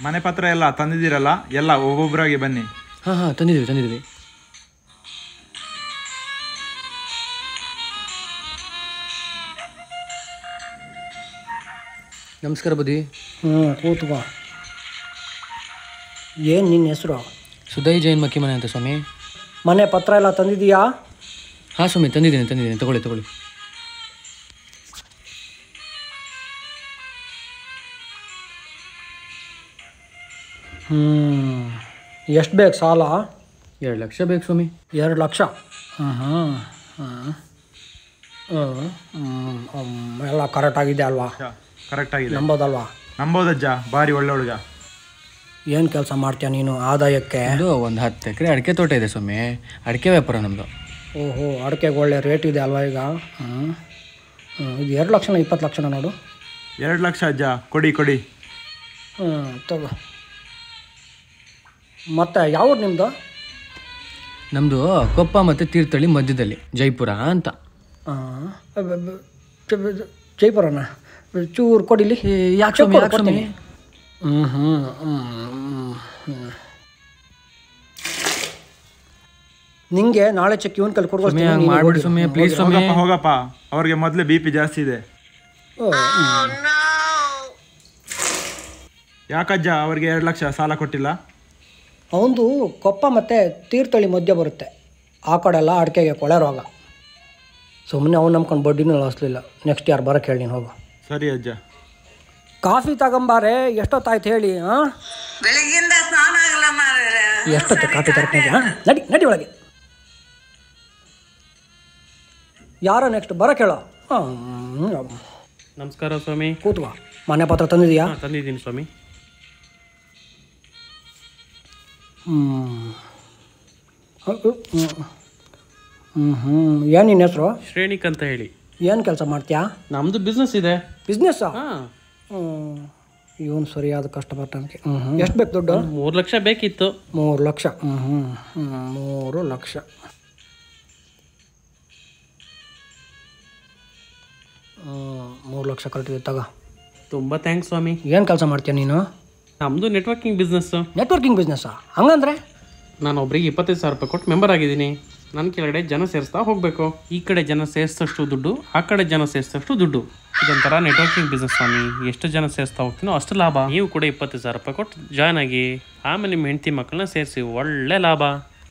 ಮನೆ ಪತ್ರ ಎಲ್ಲ ತಂದಿದ್ದೀರಲ್ಲ ಎಲ್ಲ ಒಬ್ಬೊಬ್ಬರಾಗಿ ಬನ್ನಿ ಹಾಂ ಹಾಂ ತಂದಿದ್ದೀವಿ ತಂದಿದ್ದೀವಿ ನಮಸ್ಕಾರ ಬುದ್ಧಿ ಹ್ಞೂ ಕೂತ್ಕೋ ಏನು ನಿನ್ನ ಹೆಸರು ಸುದೈ ಜೈನ್ ಮಕ್ಕಿ ಮನೆ ಅಂತ ಸ್ವಾಮಿ ಮನೆ ಪತ್ರ ಎಲ್ಲ ತಂದಿದೀಯಾ ಹಾಂ ಸ್ವಾಮಿ ತಂದಿದ್ದೀನಿ ತಂದಿದ್ದೀನಿ ತಗೊಳ್ಳಿ ತಗೊಳ್ಳಿ ಹ್ಞೂ ಎಷ್ಟು ಬೇಕು ಸಾಲ ಎರಡು ಲಕ್ಷ ಬೇಕು ಸ್ವಾಮಿ ಎರಡು ಲಕ್ಷ ಹ್ಞೂ ಹ್ಞೂ ಹ್ಞೂ ಹ್ಞೂ ಎಲ್ಲ ಕರೆಕ್ಟ್ ಆಗಿದೆ ಅಲ್ವಾ ಕರೆಕ್ಟ್ ಆಗಿದೆ ನಂಬೋದಲ್ವಾ ನಂಬೋದಜ್ಜ ಬಾರಿ ಒಳ್ಳೆ ಹುಡುಗ ಏನು ಕೆಲಸ ಮಾಡ್ತೀಯ ನೀನು ಆದಾಯಕ್ಕೆ ಇದು ಒಂದು ಹತ್ತು ಎಕರೆ ಅಡಿಕೆ ತೋಟ ಇದೆ ಸ್ವಾಮಿ ಅಡಿಕೆ ವ್ಯಾಪಾರ ನಮ್ಮದು ಓಹೋ ಅಡಿಕೆಗೆ ಒಳ್ಳೆ ರೇಟ್ ಇದೆ ಅಲ್ವಾ ಈಗ ಹ್ಞೂ ಹ್ಞೂ ಇದು ಎರಡು ಲಕ್ಷನ ಇಪ್ಪತ್ತು ಲಕ್ಷನ ನೋಡು ಎರಡು ಲಕ್ಷ ಅಜ್ಜ ಕೊಡಿ ಕೊಡಿ ಹ್ಞೂ ತಗೋ ಮತ್ತು ಯಾವ್ದು ನಿಮ್ಮದು ನಮ್ಮದು ಕೊಪ್ಪ ಮತ್ತು ತೀರ್ಥಹಳ್ಳಿ ಮಧ್ಯದಲ್ಲಿ ಜೈಪುರ ಅಂತ ಜೈಪುರನ ಚೂರು ಕೊಡಿಲಿ ಯಾಕೆ ಸ್ವಾಮಿ ಯಾಕೆ ಸ್ವಾಮಿ ಹ್ಞೂ ಹ್ಞೂ ಹ್ಞೂ ನಿಂಗೆ ನಾಳೆ ಚೆಕ್ ಇವನ್ ಕಲ್ ಸ್ವಾಮಿ ಹಂಗೆ ಮಾಡ್ಬಿಡಿ ಸ್ವಾಮಿ ಪ್ಲೀಸ್ ಸ್ವಾಮಿ ಹೋಗಪ್ಪ ಹೋಗಪ್ಪ ಅವ್ರಿಗೆ ಮೊದಲೇ ಬಿ ಪಿ ಜಾಸ್ತಿ ಇದೆ ಯಾಕಜ್ಜ ಅವ್ರಿಗೆ ಎರಡು ಲಕ್ಷ ಸಾಲ ಕೊಟ್ಟಿಲ್ಲ ಅವನದು ಕೊಪ್ಪ ಮತ್ತು ತೀರ್ಥಹಳ್ಳಿ ಮಧ್ಯ ಬರುತ್ತೆ ಆ ಕಡೆ ಎಲ್ಲ ಅಡಿಕೆಗೆ ಕೊಳೆ ರೋಗ ಸುಮ್ಮನೆ ಅವ್ನು ನಂಬ್ಕೊಂಡು ಬಡ್ಡಿನೂ ಲಾಸ್ಲಿಲ್ಲ ನೆಕ್ಸ್ಟ್ ಯಾರು ಬರೋಕ್ಕೆ ಹೇಳಿ ನೀನು ಹೋಗು ಸರಿ ಅಜ್ಜ ಕಾಫಿ ತಗೊಂಬಾರೆ ಎಷ್ಟೊತ್ತಾಯ್ತು ಹೇಳಿ ಹಾಂ ಬೆಳಗಿಂದ ಸ್ನಾನ ಆಗಲ್ಲ ಮಾರ್ರೆ. ಎಷ್ಟೊತ್ತು ಕಾಫಿ ತರ್ತೀನಿ ಹಾಂ ನಡಿ ನಡಿ ಒಳಗೆ ಯಾರೋ ನೆಕ್ಸ್ಟ್ ಬರೋಕೆ ಹೇಳೋ ಹಾಂ ನಮಸ್ಕಾರ ಸ್ವಾಮಿ ಕೂತ್ಕೋ ಮನೆ ಪತ್ರ ತಂದಿದೀಯಾ ಹಾಂ ತಂದಿದ್ದೀನಿ ಸ್ವಾಮಿ ಹ್ಞೂ ಹ್ಞೂ ಹ್ಞೂ ಏನು ನಿನ್ನ ಹೆಸರು ಶ್ರೇಣಿಕ್ ಅಂತ ಹೇಳಿ ಏನು ಕೆಲಸ ಮಾಡ್ತೀಯಾ ನಮ್ಮದು ಬಿಸ್ನೆಸ್ ಇದೆ ಬಿಸ್ನೆಸ್ಸಾ ಹಾಂ ಹ್ಞೂ ಇವನು ಸರಿಯಾದ ಕಸ್ಟಮರ್ ನನಗೆ ಹ್ಞೂ ಹ್ಞೂ ಎಷ್ಟು ಬೇಕು ದುಡ್ಡು ಮೂರು ಲಕ್ಷ ಬೇಕಿತ್ತು ಮೂರು ಲಕ್ಷ ಹ್ಞೂ ಹ್ಞೂ ಹ್ಞೂ ಮೂರು ಲಕ್ಷ ಹ್ಞೂ ಮೂರು ಲಕ್ಷ ಕರೆಕ್ಟಿದೆ ತಗೋ ತುಂಬ ಥ್ಯಾಂಕ್ಸ್ ಸ್ವಾಮಿ ಏನು ಕೆಲಸ ಮಾಡ್ತೀಯ ನೀನು ನಮ್ಮದು ನೆಟ್ವರ್ಕಿಂಗ್ ಬಿಸ್ನೆಸ್ಸು ನೆಟ್ವರ್ಕಿಂಗ್ ಬಿಸ್ನೆಸ್ಸಾ ಹಂಗಂದ್ರೆ ನಾನು ಒಬ್ರಿಗೆ ಇಪ್ಪತ್ತೈದು ಸಾವಿರ ರೂಪಾಯಿ ಕೊಟ್ಟು ಮೆಂಬರ್ ಆಗಿದ್ದೀನಿ ನನ್ನ ಕೆಳಗಡೆ ಜನ ಸೇರಿಸ್ತಾ ಹೋಗಬೇಕು ಈ ಕಡೆ ಜನ ಸೇರಿಸಿದಷ್ಟು ದುಡ್ಡು ಆ ಕಡೆ ಜನ ಸೇರಿಸಿದಷ್ಟು ದುಡ್ಡು ಇದೊಂಥರ ನೆಟ್ವರ್ಕಿಂಗ್ ಬಿಸ್ನೆಸ್ ಸ್ವಾಮಿ ಎಷ್ಟು ಜನ ಸೇರಿಸ್ತಾ ಹೋಗ್ತೀನೋ ಅಷ್ಟು ಲಾಭ ನೀವು ಕೂಡ ಇಪ್ಪತ್ತೈದು ಸಾವಿರ ರೂಪಾಯಿ ಕೊಟ್ಟು ಜಾಯ್ನ್ ಆಗಿ ಆಮೇಲೆ ನಿಮ್ಮ ಹೆಂಡತಿ ಮಕ್ಕಳನ್ನ ಸೇರಿಸಿ ಒಳ್ಳೆ ಲಾಭ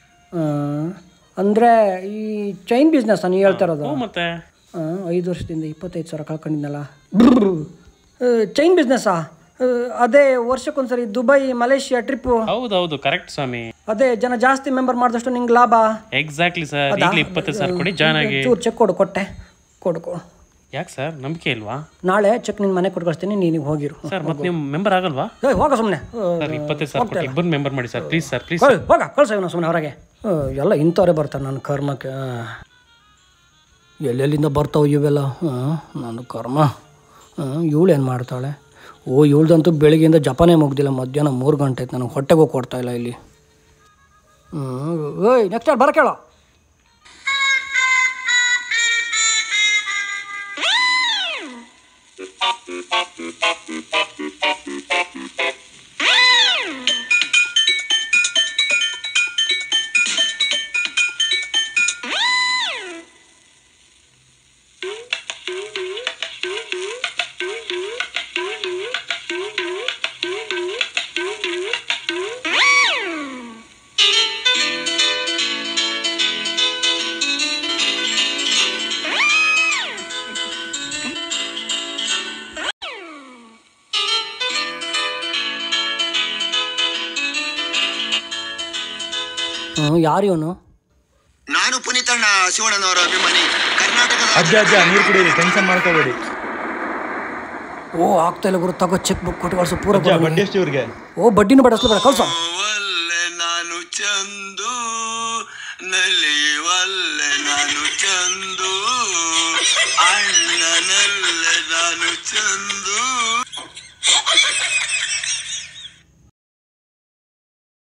ಅಂದರೆ ಈ ಚೈನ್ ಬಿಸ್ನೆಸ್ ನೀವು ಹೇಳ್ತಾ ಇರೋದು ಹ್ಞೂ ಮತ್ತೆ ಆ, ಐದು ವರ್ಷದಿಂದ ಇಪ್ಪತ್ತೈದು ಸಾವಿರ ಕಳ್ಕೊಂಡಿದ್ನಲ್ಲ ಚೈನ್ ಬಿಸ್ನೆಸ್ಸಾ ಅದೇ ವರ್ಷಕ್ಕೊಂದ್ಸರಿ ದುಬೈ ಮಲೇಷಿಯಾ ಟ್ರಿಪ್ಪು ಹೌದೌದು ಕರೆಕ್ಟ್ ಸ್ವಾಮಿ ಅದೇ ಜನ ಜಾಸ್ತಿ ಮೆಂಬರ್ ಮಾಡಿದಷ್ಟು ನಿಂಗೆ ಲಾಭ ಎಕ್ಸಾಕ್ಟ್ಲಿ ಸರ್ ಈಗಲೇ ಇಪ್ಪತ್ತೈದು ಸಾವಿರ ಕೊಡಿ ಜಾಯ್ನ್ ಆಗಿ ಚೂರು ಚೆಕ್ ಕೊಡು ಕೊಟ್ಟೆ ಕೊಡು ಕೊಡು ಯಾಕೆ ಸರ್ ನಂಬಿಕೆ ಇಲ್ವಾ ನಾಳೆ ಚೆಕ್ ನಿನ್ನ ಮನೆ ಕೊಟ್ಟು ಕಳಿಸ್ತೀನಿ ನೀನಿಗೆ ಹೋಗಿರು ಸರ್ ಮತ್ತೆ ನೀವು ಮೆಂಬರ್ ಆಗಲ್ವಾ ಏಯ್ ಹೋಗ ಸುಮ್ಮನೆ ಸರ್ ಇಪ್ಪತ್ತೈದು ಸಾವಿರ ಕೊಟ್ಟು ಇಬ್ಬರು ಮೆಂಬರ್ ಮಾಡಿ ಸರ್ ಪ್ಲೀಸ್ ಸರ್ ಪ್ಲೀಸ್ ಹೋಗ ಕಳ್ಸ ಇವನು ಸುಮ್ಮನೆ ಹೊರಗೆ ಆ, ಎಲ್ಲ ಇಂಥವ್ರೆ ಬರ್ತಾರೆ ನನ್ನ ಕರ್ಮಕ್ಕೆ ಆ. ಎಲ್ಲೆಲ್ಲಿಂದ ಬರ್ತಾವೆ ಇವೆಲ್ಲ ಹಾಂ ನನ್ನ ಕರ್ಮ ಇವಳೇನು ಮಾಡ್ತಾಳೆ ಓ ಇವಳ್ದಂತೂ ಬೆಳಿಗ್ಗೆಯಿಂದ ಜಪಾನೇ ಮುಗ್ದಿಲ್ಲ ಮಧ್ಯಾಹ್ನ ಮೂರು ಗಂಟೆ ಆಯ್ತು ನನಗೆ ಹೊಟ್ಟೆಗೆ ಹೋಗಿ ಕೊಡ್ತಾ ಇಲ್ಲ ಇಲ್ಲಿ ಹ್ಞೂ ಓಯ್ ನೆಕ್ಸ್ಟ್ ಯಾರು ಬರಕೇಳೋ ಹ್ಞೂ ಯಾರು ಇವನು ನಾನು ಪುನೀತಣ್ಣ ಶಿವಣ್ಣನವರ ಅಭಿಮಾನಿ ಕರ್ನಾಟಕದ ಅಜ್ಜ ಅಜ್ಜ ನೀರು ಕುಡೀರಿ ಟೆನ್ಷನ್ ಮಾಡ್ಕೋಬೇಡಿ ಓ ಆಗ್ತಾ ಇಲ್ಲ ಗುರು ತಗೋ ಚೆಕ್ ಬುಕ್ ಕೊಟ್ಟು ಕಳ್ಸು ಪೂರ ಅಜ್ಜ ಬಡ್ಡಿ ಎಷ್ಟು ಇವ್ರಿಗೆ ಓ ಬಡ್ಡಿನೂ ಬಡಿಸ್ಲು ಬೇಡ ಕಳ್ಸು ಒಲ್ಲೆ ನಾನು ಚಂದು ನಲಿವಲ್ಲೆ ನಾನು ಚಂದು ಅಣ್ಣನಲ್ಲೆ ನಾನು ಚಂದು